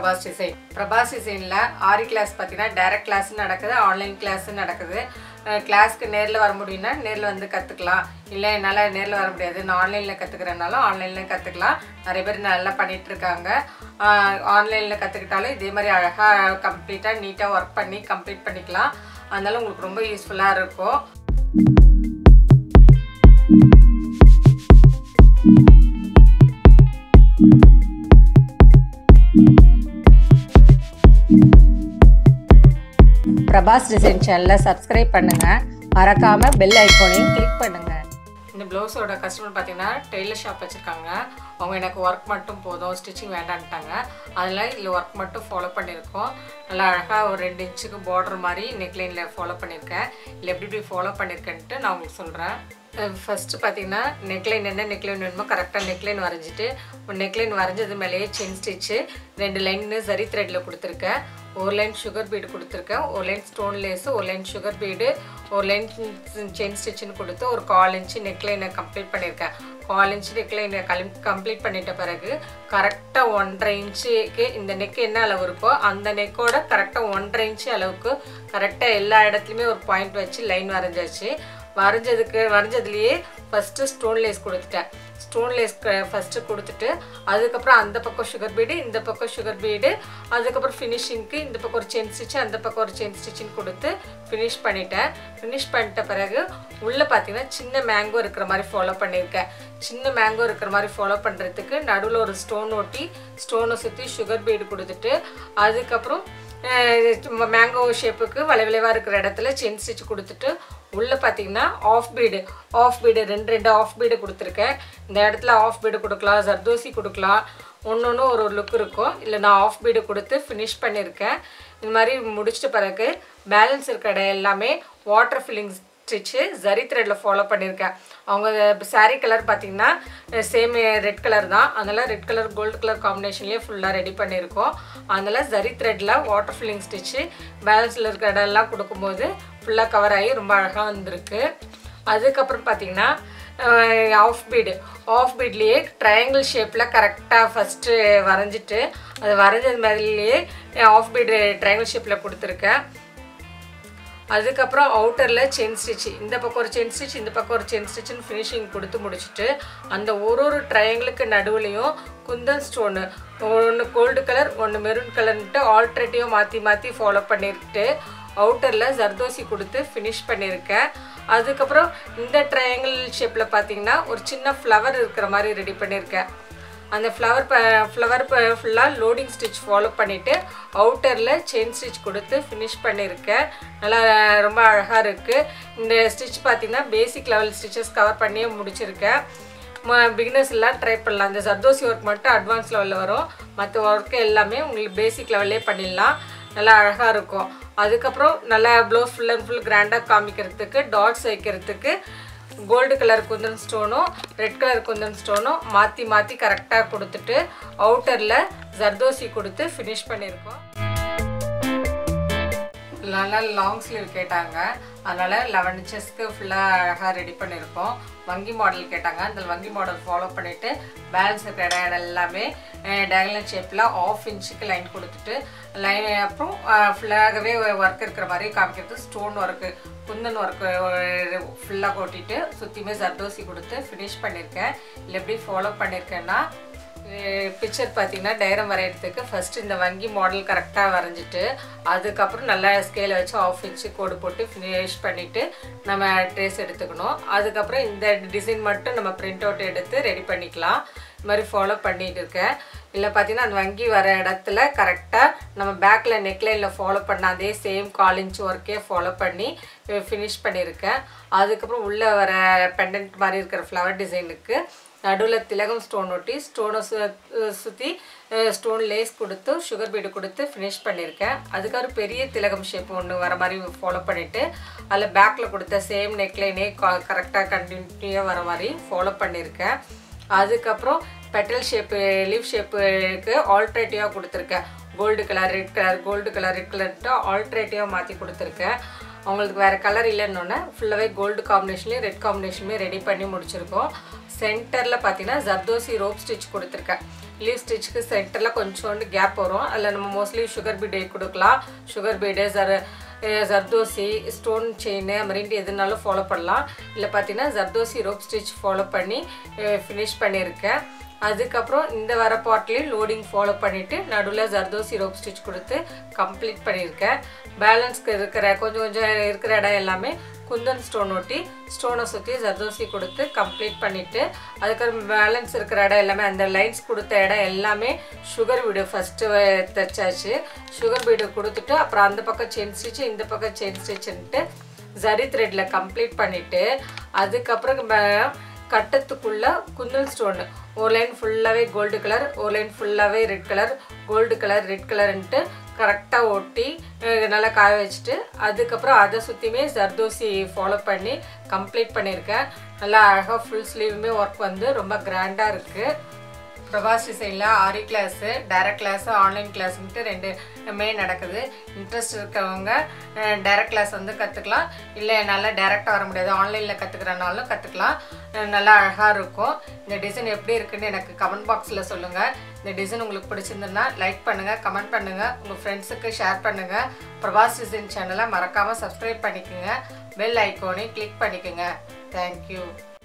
Prabhas design Prabhas டிசைனில் aari class பார்த்தீங்கன்னா direct class நடக்குது ஆன்லைன் கிளாஸ் நடக்குது கிளாஸ்க்கு நேரில் வர முடியும்னா நேரில் வந்து கற்றுக்கலாம் இல்லை என்னால் நேரில் வர முடியாது நான் ஆன்லைனில் கற்றுக்கிறனாலும் ஆன்லைனில் கற்றுக்கலாம் நிறைய பேர் நல்லா பண்ணிட்டு இருக்காங்க ஆன்லைனில் கற்றுக்கிட்டாலும் இதே மாதிரி அழகாக கம்ப்ளீட்டாக நீட்டாக ஒர்க் பண்ணி கம்ப்ளீட் பண்ணிக்கலாம் அதனால உங்களுக்கு ரொம்ப யூஸ்ஃபுல்லாக இருக்கும் பிரபாஸ் டிசைன் சேனலை சப்ஸ்கிரைப் பண்ணுங்கள் மறக்காமல் பெல் ஐக்கோனையும் கிளிக் பண்ணுங்கள் இந்த ப்ளவுஸோட கஸ்டமர் பார்த்தீங்கன்னா டெய்லர் ஷாப் வச்சுருக்காங்க அவங்க எனக்கு ஒர்க் மட்டும் போதும் ஸ்டிச்சிங் வேண்டான்ட்டாங்க அதில் இதில் ஒர்க் மட்டும் ஃபாலோ பண்ணியிருக்கோம் நல்லா அழகாக ஒரு ரெண்டு இன்ச்சுக்கு பார்டர் மாதிரி நெக்லைனில் ஃபாலோ பண்ணியிருக்கேன் இல்லை எப்படி எப்படி ஃபாலோ பண்ணியிருக்கேன்ட்டு நான் உங்களுக்கு சொல்கிறேன் ஃபஸ்ட்டு பார்த்தீங்கன்னா நெக்லைன் என்ன நெக்லைன் வேணுமோ கரெக்டாக நெக்லைன் வரைஞ்சிட்டு ஒரு நெக்லைன் வரைஞ்சது மேலேயே செயின் ஸ்டிச்சு ரெண்டு லைன்னு சரி த்ரெட்டில் கொடுத்துருக்கேன் ஒரு லைன் சுகர் பீடு கொடுத்துருக்கேன் ஒரு லைன் ஸ்டோன் லேஸு ஒரு லைன் சுகர் பீடு ஒரு லைன் செயின் ஸ்டிச்சுன்னு கொடுத்து ஒரு கால் இன்ச்சு நெக்லைனை கம்ப்ளீட் பண்ணியிருக்கேன் கால் இன்ச்சு நெக்லைனை கலம் கம்ப்ளீட் பண்ணிட்ட பிறகு கரெக்டாக ஒன்றரை இன்ச்சுக்கு இந்த நெக் என்ன அளவு இருக்கோ அந்த நெக்கோட கரெக்டாக ஒன்றரை இன்ச்சு அளவுக்கு கரெக்டாக எல்லா இடத்துலையுமே ஒரு பாயிண்ட் வச்சு லைன் வரைஞ்சாச்சு வரைஞ்சதுக்கு வரைஞ்சதுலேயே ஃபஸ்ட்டு ஸ்டோன் லேஸ் கொடுத்துட்டேன் ஸ்டோன் லேஸ் ஃபஸ்ட்டு கொடுத்துட்டு அதுக்கப்புறம் அந்த பக்கம் சுகர் பீடு இந்த பக்கம் சுகர் பீடு அதுக்கப்புறம் ஃபினிஷிங்க்கு இந்த பக்கம் ஒரு செயின் ஸ்டிச்சு அந்த பக்கம் ஒரு செயின் ஸ்டிச்சுன்னு கொடுத்து ஃபினிஷ் பண்ணிட்டேன் ஃபினிஷ் பண்ணிட்ட பிறகு உள்ளே பார்த்தீங்கன்னா சின்ன மேங்கோ இருக்கிற மாதிரி ஃபாலோ பண்ணியிருக்கேன் சின்ன மேங்கோ இருக்கிற மாதிரி ஃபாலோ பண்ணுறதுக்கு நடுவில் ஒரு ஸ்டோன் ஒட்டி ஸ்டோனை சுற்றி சுகர் பீடு கொடுத்துட்டு அதுக்கப்புறம் மேங்கோ ஷேப்புக்கு வளைவளைவாக இருக்கிற இடத்துல செயின் ஸ்டிச் கொடுத்துட்டு உள்ளே பார்த்தீங்கன்னா ஆஃப் பீடு ஆஃப் பீடு ரெண்டு ரெண்டு ஆஃப் பீடு கொடுத்துருக்கேன் இந்த இடத்துல ஆஃப் பீடு கொடுக்கலாம் ஜர்தோசி கொடுக்கலாம் ஒன்று ஒன்று ஒரு ஒரு லுக் இருக்கும் இல்லை நான் ஆஃப் பீடு கொடுத்து ஃபினிஷ் பண்ணியிருக்கேன் இந்த மாதிரி முடிச்சிட்ட பிறகு பேலன்ஸ் இருக்கிற இடம் எல்லாமே வாட்டர் ஃபில்லிங்ஸ் ஸ்டிச்சு ஜரி த்ரெட்டில் ஃபாலோ பண்ணியிருக்கேன் அவங்க சாரீ கலர் பார்த்தீங்கன்னா சேம் ரெட் கலர் தான் அதனால் ரெட் கலர் கோல்டு கலர் காம்பினேஷன்லேயே ஃபுல்லாக ரெடி பண்ணியிருக்கோம் அதனால் ஜரி த்ரெட்டில் வாட்டர் ஃபில்லிங் ஸ்டிச்சு பேலன்ஸில் இருக்கிற இடம்லாம் கொடுக்கும்போது ஃபுல்லாக கவர் ஆகி ரொம்ப அழகாக வந்திருக்கு அதுக்கப்புறம் பார்த்தீங்கன்னா ஆஃப் பீடு ஆஃப் பீட்லேயே ட்ரையாங்கிள் ஷேப்பில் கரெக்டாக ஃபஸ்ட்டு வரைஞ்சிட்டு அது வரைஞ்சது மாதிரிலேயே ஆஃப் பீடு ட்ரையாங்கிள் ஷேப்பில் கொடுத்துருக்கேன் அதுக்கப்புறம் அவுட்டரில் செயின் ஸ்டிச் இந்த பக்கம் ஒரு செயின் ஸ்டிச் இந்த பக்கம் ஒரு செயின் ஸ்டிச்சுன்னு ஃபினிஷிங் கொடுத்து முடிச்சுட்டு அந்த ஒரு ஒரு ட்ரையாங்கிளுக்கு நடுவுலையும் குந்தன் ஸ்டோனு ஒன்று கோல்டு கலர் ஒன்று மெரூன் கலர்ன்ட்டு ஆல்ட்ரேட்டிவாக மாற்றி மாற்றி ஃபாலோ பண்ணிட்டு அவுட்டரில் ஜர்தோசி கொடுத்து ஃபினிஷ் பண்ணியிருக்கேன் அதுக்கப்புறம் இந்த ட்ரையாங்கிள் ஷேப்பில் பார்த்தீங்கன்னா ஒரு சின்ன ஃப்ளவர் இருக்கிற மாதிரி ரெடி பண்ணியிருக்கேன் அந்த ஃப்ளவர் ப ஃப்ளவர் ஃபுல்லாக லோடிங் ஸ்டிச் ஃபாலோ பண்ணிவிட்டு அவுட்டரில் செயின் ஸ்டிச் கொடுத்து ஃபினிஷ் பண்ணியிருக்கேன் நல்லா ரொம்ப அழகாக இருக்குது இந்த ஸ்டிச் பார்த்திங்கன்னா பேசிக் லெவல் ஸ்டிச்சஸ் கவர் பண்ணியே முடிச்சிருக்கேன் பிகினர்ஸ் எல்லாம் ட்ரை பண்ணலாம் இந்த சர்தோசி ஒர்க் மட்டும் அட்வான்ஸ் லெவலில் வரும் மற்ற ஒர்க்கு எல்லாமே உங்களுக்கு பேசிக் லெவல்லே பண்ணிடலாம் நல்லா அழகாக இருக்கும் அதுக்கப்புறம் நல்லா ப்ளவுஸ் ஃபுல் அண்ட் ஃபுல் கிராண்டாக காமிக்கிறதுக்கு டாட்ஸ் வைக்கிறதுக்கு கோல்டு கலர் குந்தன் ஸ்டோனும் ரெட் கலர் குந்தன் ஸ்டோனும் மாற்றி மாற்றி கரெக்டாக கொடுத்துட்டு அவுட்டரில் ஜர்தோசி கொடுத்து ஃபினிஷ் பண்ணியிருக்கோம் நல்லா லாங் ஸ்லீவ் கேட்டாங்க அதனால் லெவன் இன்ச்சஸ்க்கு ஃபுல்லாக அழகாக ரெடி பண்ணியிருக்கோம் வங்கி மாடல் கேட்டாங்க அந்த வங்கி மாடல் ஃபாலோ பண்ணிவிட்டு பேலன்ஸ் இருக்கிற இடம் இடம் எல்லாமே டயகனல் ஷேப்பில் ஆஃப் இன்ச்சுக்கு லைன் கொடுத்துட்டு லைன் அப்புறம் ஃபுல்லாகவே ஒர்க் இருக்கிற மாதிரி காமிக்கிறது ஸ்டோன் ஒர்க்கு குந்தன் ஒர்க்கு ஃபுல்லாக கொட்டிட்டு சுற்றியுமே ஜர்தோசி கொடுத்து ஃபினிஷ் பண்ணியிருக்கேன் இல்லை எப்படி ஃபாலோ பண்ணியிருக்கேன்னா பிக்சர் பார்த்தீங்கன்னா டைரம் வரைகிறதுக்கு ஃபஸ்ட்டு இந்த வங்கி மாடல் கரெக்டாக வரைஞ்சிட்டு அதுக்கப்புறம் நல்லா ஸ்கேலை வச்சு ஆஃப் இன்ச்சு கோடு போட்டு ஃபினிஷ் பண்ணிவிட்டு நம்ம ட்ரேஸ் எடுத்துக்கணும் அதுக்கப்புறம் இந்த டிசைன் மட்டும் நம்ம பிரிண்ட் அவுட் எடுத்து ரெடி பண்ணிக்கலாம் இது மாதிரி ஃபாலோ பண்ணிட்டு இருக்கேன் இல்லை பார்த்தீங்கன்னா அந்த வங்கி வர இடத்துல கரெக்டாக நம்ம பேக்கில் நெக்லைனில் ஃபாலோ பண்ண அதே சேம் கால் இன்ச் ஒர்க்கே ஃபாலோ பண்ணி ஃபினிஷ் பண்ணியிருக்கேன் அதுக்கப்புறம் உள்ளே வர பெண்டன்ட் மாதிரி இருக்கிற ஃப்ளவர் டிசைனுக்கு நடுவில் திலகம் ஸ்டோன் ஒட்டி ஸ்டோனை சு சுற்றி ஸ்டோன் லேஸ் கொடுத்து சுகர் பீடு கொடுத்து ஃபினிஷ் பண்ணியிருக்கேன் அதுக்கப்புறம் பெரிய திலகம் ஷேப் ஒன்று வர மாதிரி ஃபாலோ பண்ணிவிட்டு அதில் பேக்கில் கொடுத்த சேம் நெக்லைனே கரெக்டாக கண்டினியூவாக வர மாதிரி ஃபாலோ பண்ணியிருக்கேன் அதுக்கப்புறம் பெட்டல் ஷேப்பு லீவ் ஷேப்புக்கு ஆல்ட்ரேட்டிவாக கொடுத்துருக்கேன் gold colour red colour gold colour red கலர்ட்டு ஆல்ட்ரேட்டிவாக மாற்றி கொடுத்துருக்கேன் அவங்களுக்கு வேறு கலர் இல்லைன்னொன்னே ஃபுல்லாகவே கோல்டு காம்பினேஷன்லேயும் ரெட் காம்பினேஷன்லேயும் ரெடி பண்ணி முடிச்சிருக்கோம் சென்டரில் பார்த்தீங்கன்னா ஜர்தோசி ரோப் ஸ்டிச் கொடுத்துருக்கேன் லீவ் ஸ்டிச்சுக்கு சென்டரில் கொஞ்சோண்டு கேப் வரும் அதில் நம்ம மோஸ்ட்லி சுகர் பீடே கொடுக்கலாம் சுகர் பீடே ஜர் ஜர்தோசி ஸ்டோன் செயின் மாதிரின்ட்டு எதுனாலும் ஃபாலோ பண்ணலாம் இல்லை பார்த்தீங்கன்னா ஜர்தோசி ரோப் ஸ்டிச் ஃபாலோ பண்ணி ஃபினிஷ் பண்ணியிருக்கேன் அதுக்கப்புறம் இந்த வர பாட்லேயும் லோடிங் ஃபாலோ பண்ணிவிட்டு நடுவில் ஜர்தோசி ரோப் ஸ்டிச் கொடுத்து கம்ப்ளீட் பண்ணியிருக்கேன் பேலன்ஸ்க்கு இருக்கிற கொஞ்சம் கொஞ்சம் இருக்கிற இடம் எல்லாமே குந்தன் ஸ்டோன் ஒட்டி ஸ்டோனை சுற்றி ஜர்தோசி கொடுத்து கம்ப்ளீட் பண்ணிவிட்டு அதுக்கப்புறம் பேலன்ஸ் இருக்கிற இடம் எல்லாமே அந்த லைன்ஸ் கொடுத்த இடம் எல்லாமே சுகர் வீடு ஃபஸ்ட்டு தைச்சாச்சு சுகர் வீடு கொடுத்துட்டு அப்புறம் அந்த பக்கம் செயின் ஸ்டிச் இந்த பக்கம் செயின் ஸ்டிச்சுன்ட்டு ஜரி த்ரெட்டில் கம்ப்ளீட் பண்ணிவிட்டு அதுக்கப்புறம் கட்டத்துக்குள்ள குந்தல் ஸ்டோனு ஒரு லைன் ஃபுல்லாகவே கோல்டு கலர் ஒரு லைன் ஃபுல்லாகவே red colour gold colour red கலர்ன்ட்டு கரெக்டாக ஒட்டி நல்லா காய வச்சுட்டு அதுக்கப்புறம் அதை சுற்றியுமே ஜர்தோசி ஃபாலோ பண்ணி கம்ப்ளீட் பண்ணியிருக்கேன் நல்லா அழகாக ஃபுல் ஸ்லீவுமே ஒர்க் வந்து ரொம்ப கிராண்டாக இருக்குது பிரபாஸ் டிசைனில் aari class direct class online கிளாஸுன்ட்டு ரெண்டுமே நடக்குது இன்ட்ரெஸ்ட் இருக்கவங்க டைரக்ட் கிளாஸ் வந்து கற்றுக்கலாம் இல்லை என்னால் டைரெக்டாக வர முடியாது ஆன்லைனில் கற்றுக்கிறனாலும் கற்றுக்கலாம் நல்லா அழகாக இருக்கும் இந்த டிசைன் எப்படி இருக்குன்னு எனக்கு கமெண்ட் பாக்ஸில் சொல்லுங்கள் இந்த டிசைன் உங்களுக்கு பிடிச்சிருந்ததுன்னா லைக் பண்ணுங்கள் கமெண்ட் பண்ணுங்கள் உங்கள் ஃப்ரெண்ட்ஸுக்கு ஷேர் பண்ணுங்கள் பிரபாஸ் டிசைன் சேனலை மறக்காமல் சப்ஸ்கிரைப் பண்ணிக்கோங்க பெல் ஐக்கோனையும் கிளிக் பண்ணிக்கோங்க தேங்க்யூ